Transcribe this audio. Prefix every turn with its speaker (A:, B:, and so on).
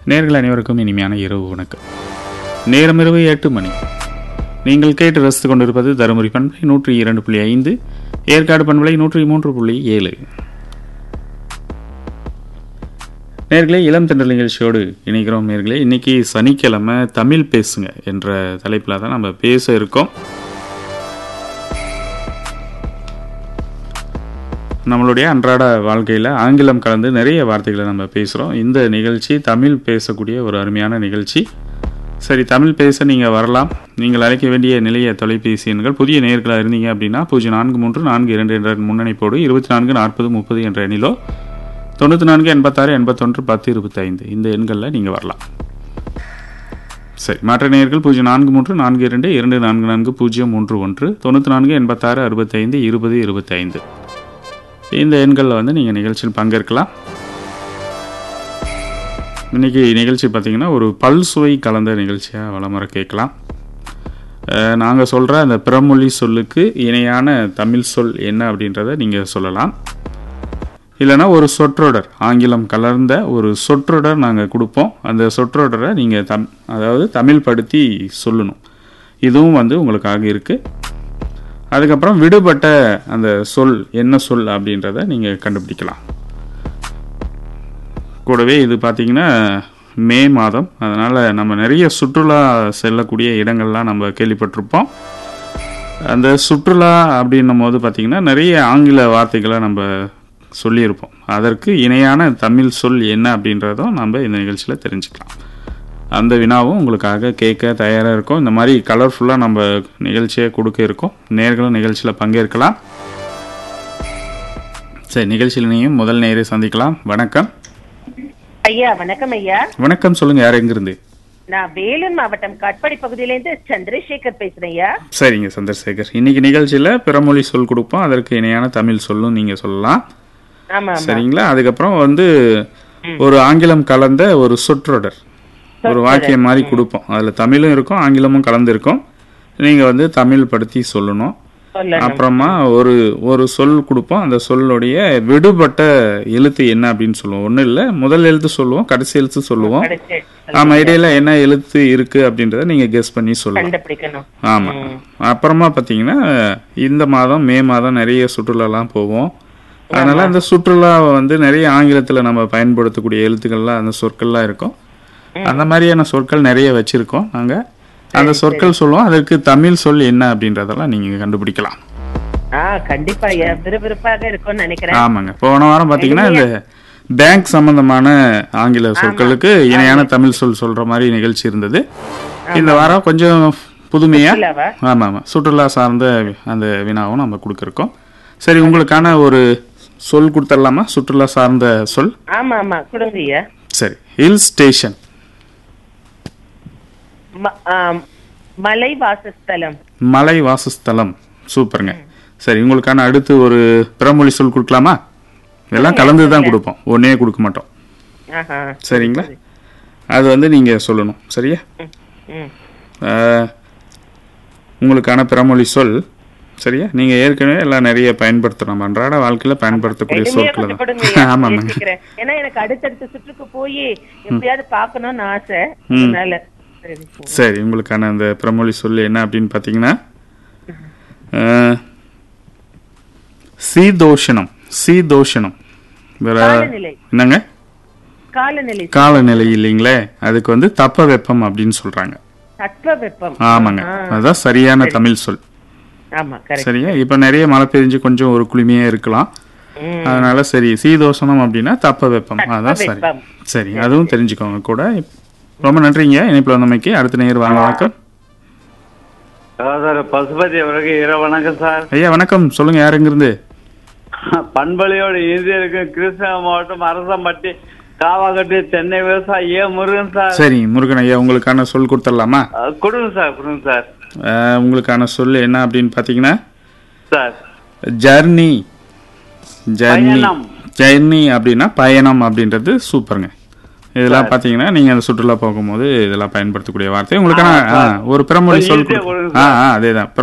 A: நேர்கள் அனைவருக்கும் இனிமையான இரவு வணக்கம் நேரம் இரவு எட்டு மணி நீங்கள் கேட்டு ரசித்துக் கொண்டிருப்பது தருமபுரி பண்பலை நூற்றி இரண்டு புள்ளி ஐந்து ஏற்காடு பண்பலை நூற்றி மூன்று புள்ளி ஏழு நேர்களே இளம் தென்றல் நிகழ்ச்சியோடு இணைக்கிறோம் நேர்களே இன்னைக்கு சனிக்கிழமை தமிழ் பேசுங்க என்ற தலைப்பில் தான் நம்ம பேச இருக்கோம் நம்மளுடைய அன்றாட வாழ்க்கையில் ஆங்கிலம் கலந்து நிறைய வார்த்தைகளை நம்ம பேசுகிறோம் இந்த நிகழ்ச்சி தமிழ் பேசக்கூடிய ஒரு அருமையான நிகழ்ச்சி சரி தமிழ் பேச நீங்கள் வரலாம் நீங்கள் அழைக்க வேண்டிய நிலைய தொலைபேசி எண்கள் புதிய நேர்களாக இருந்தீங்க அப்படின்னா பூஜ்ஜியம் நான்கு மூன்று நான்கு இரண்டு என்ற முன்னணிப்போடு இருபத்தி நான்கு நாற்பது முப்பது என்ற எண்ணிலோ தொண்ணூற்றி நான்கு எண்பத்தாறு எண்பத்தொன்று பத்து இருபத்தைந்து இந்த எண்களில் நீங்கள் வரலாம் சரி மற்ற நேயர்கள் பூஜ்ஜியம் நான்கு மூன்று நான்கு இரண்டு இரண்டு நான்கு நான்கு பூஜ்ஜியம் மூன்று ஒன்று தொண்ணூற்றி நான்கு எண்பத்தாறு அறுபத்தைந்து இருபது இருபத்தைந்து இந்த எண்களில் வந்து நீங்கள் நிகழ்ச்சியில் பங்கேற்கலாம் இன்னைக்கு நிகழ்ச்சி பார்த்தீங்கன்னா ஒரு பல்சுவை கலந்த நிகழ்ச்சியாக வளமுறை கேட்கலாம் நாங்கள் சொல்கிற அந்த பிறமொழி சொல்லுக்கு இணையான தமிழ் சொல் என்ன அப்படின்றத நீங்கள் சொல்லலாம் இல்லைன்னா ஒரு சொற்றொடர் ஆங்கிலம் கலர்ந்த ஒரு சொற்றொடர் நாங்கள் கொடுப்போம் அந்த சொற்றொடரை நீங்கள் தம் அதாவது தமிழ் படுத்தி சொல்லணும் இதுவும் வந்து உங்களுக்காக இருக்குது அதுக்கப்புறம் விடுபட்ட அந்த சொல் என்ன சொல் அப்படின்றத நீங்கள் கண்டுபிடிக்கலாம் கூடவே இது பார்த்தீங்கன்னா மே மாதம் அதனால் நம்ம நிறைய சுற்றுலா செல்லக்கூடிய இடங்கள்லாம் நம்ம கேள்விப்பட்டிருப்போம் அந்த சுற்றுலா அப்படின்னும் போது பார்த்திங்கன்னா நிறைய ஆங்கில வார்த்தைகளை நம்ம சொல்லியிருப்போம் அதற்கு இணையான தமிழ் சொல் என்ன அப்படின்றதும் நம்ம இந்த நிகழ்ச்சியில் தெரிஞ்சுக்கலாம் அந்த வினாவும் உங்களுக்காக கேட்க தயாராக இருக்கும் இந்த மாதிரி கலர்ஃபுல்லாக நம்ம நிகழ்ச்சியை கொடுக்க இருக்கோம் நேர்களும் நிகழ்ச்சியில் பங்கேற்கலாம் சரி நிகழ்ச்சியில் நீங்கள் முதல் நேரை சந்திக்கலாம் வணக்கம்
B: ஐயா வணக்கம் ஐயா
A: வணக்கம் சொல்லுங்க யார் எங்கிருந்து
B: நான் வேலூர் மாவட்டம் காட்பாடி பகுதியிலேருந்து சந்திரசேகர் பேசுறேன் ஐயா
A: சரிங்க சந்திரசேகர் இன்னைக்கு நிகழ்ச்சியில் பிறமொழி சொல் கொடுப்போம் அதற்கு இணையான தமிழ் சொல்லும் நீங்கள் சொல்லலாம்
B: ஆமா ஆமா
A: சரிங்களா அதுக்கப்புறம் வந்து ஒரு ஆங்கிலம் கலந்த ஒரு சொற்றொடர் ஒரு வாக்கியம் மாதிரி கொடுப்போம் அதில் தமிழும் இருக்கும் ஆங்கிலமும் கலந்து இருக்கும் நீங்கள் வந்து தமிழ் படுத்தி சொல்லணும்
B: சொல்லணும்
A: அப்புறமா ஒரு ஒரு சொல் கொடுப்போம் அந்த சொல்லுடைய விடுபட்ட எழுத்து என்ன அப்படின்னு சொல்லுவோம் ஒன்றும் இல்லை முதல் எழுத்து சொல்லுவோம் கடைசி எழுத்து சொல்லுவோம்
B: கடைசி
A: ஆமா இடையில என்ன எழுத்து இருக்கு அப்படின்றத நீங்க கெஸ் பண்ணி சொல்லலாம்
B: கண்டுபிடிக்கணும்
A: ஆமா அப்புறமா பாத்தீங்கன்னா இந்த மாதம் மே மாதம் நிறைய சுற்றுலாலாம் போவோம் அதனால அந்த சுற்றுலா வந்து நிறைய ஆங்கிலத்துல நம்ம பயன்படுத்தக்கூடிய எழுத்துக்கள்லாம் அந்த சொற்கள்லாம் இருக்கும் அந்த மாதிரியான சொற்கள் நிறைய வச்சிருக்கோம் நாங்க அந்த சொற்கள் சொல்லுவோம் அதற்கு தமிழ் சொல் என்ன அப்படின்றதெல்லாம் நீங்க கண்டுபிடிக்கலாம்
B: ஆ கண்டிப்பா ஐயா விறுவிறுப்பாக இருக்கும்னு நினைக்கிறேன்
A: ஆமாங்க போன வாரம் பாத்தீங்கன்னா இந்த பேங்க் சம்பந்தமான ஆங்கில சொற்களுக்கு இணையான தமிழ் சொல் சொல்ற மாதிரி நிகழ்ச்சி இருந்தது இந்த வாரம் கொஞ்சம் புதுமையா
B: இல்லவா
A: ஆமா ஆமா சுற்றுலா சார்ந்த அந்த வினாவும் நம்ம கொடுத்துருக்கோம் சரி உங்களுக்கான ஒரு சொல் கொடுத்துடலாமா சுற்றுலா சார்ந்த சொல்
B: ஆமா ஆமா கொடுங்க ஐயா
A: சரி ஹில் ஸ்டேஷன்
B: ம- ஆம், மலை வாசஸ்தலம்
A: மலை வாசஸ்தலம் சூப்பருங்க சரி உங்களுக்கான அடுத்து ஒரு பிறமொழி சொல் கொடுக்கலாமா எல்லாம் கலந்து தான் கொடுப்போம் ஒன்னே கொடுக்க மாட்டோம்
B: ஆஹா
A: சரிங்களா அது வந்து நீங்க சொல்லணும் சரியா
B: ம், ம்.
A: ஆஹ், உங்களுக்கான பிறமொழி சொல் சரியா நீங்க ஏற்கனவே எல்லாம் நிறைய பயன்படுத்துறோம் நம்ம அன்றாட வாழ்க்கையில பயன்படுத்தக்கூடிய
B: எளிமையா
A: சொற்கள்
B: கொஞ்சம் கொடுங்க
A: தான்
B: ஐயா,
A: ஆமாங்க
B: யோசிக்கிறேன். ஏன்னா எனக்கு அடுத்தடுத்த சுற்றுக்கு போய் எப்படியாவது பார்க்கணும்னு ஆசை அதனால சரி
A: சரி உங்களுக்கான அந்த பிறமொழி சொல் என்ன அப்படின்னு பார்த்தீங்கன்னா ஆஹ், சீதோஷணம் சீதோஷணம் வேற
B: காலநிலை
A: என்னங்க
B: காலநிலை
A: காலநிலை இல்லைங்களே அதுக்கு வந்து தப்ப வெப்பம் அப்படின்னு சொல்றாங்க
B: தட்ப வெப்பம்
A: ஆமாங்க அதுதான் சரியான தமிழ் சொல்
B: ஆமா கரெக்ட்
A: சரியா இப்போ நிறைய மழை பெஞ்சு கொஞ்சம் ஒரு குளுமையா இருக்கலாம்
B: ம்.
A: அதனால சரி சீதோஷணம் அப்படின்னா தப்ப வெப்பம் அதான் சரி
B: வெப்பம்.
A: சரி அதுவும் தெரிஞ்சுக்கோங்க கூட ரொம்ப நன்றிங்க இணைப்பில் வந்தமைக்கு அடுத்த நேர் வாங்க வணக்கம்
C: சார் பசுபதி அவருக்கு இரவு வணக்கம் சார்
A: ஐயா வணக்கம் சொல்லுங்க யார் எங்கிருந்து
C: பண்பலையோட இந்தியருக்கு கிருஷ்ணகிரி மாவட்டம் அரசம்பட்டி காவாக்கட்டி தென்னை விவசாயி ஏ முருகன் சார்
A: சரி முருகன் ஐயா உங்களுக்கான சொல் கொடுத்துடலாமா
C: அஹ், கொடுங்க சார் கொடுங்க சார்
A: அஹ், உங்களுக்கான சொல் என்ன அப்படின்னு பார்த்தீங்கன்னா
C: சார்
A: ஜர்னி ஜர்னி
C: பயணம்.
A: ஜர்னி அப்படின்னா பயணம் அப்படின்றது சூப்பருங்க இதெல்லாம் பார்த்தீங்கன்னா நீங்கள் அந்த சுற்றுலா போகும்போது இதெல்லாம் பயன்படுத்தக்கூடிய வார்த்தை உங்களுக்கான ஆ, ஒரு பிறமொழி சொல்
C: ஈஸியா
A: கொடு-
C: கொடுங்க
A: ஆ ஆ அதே தான்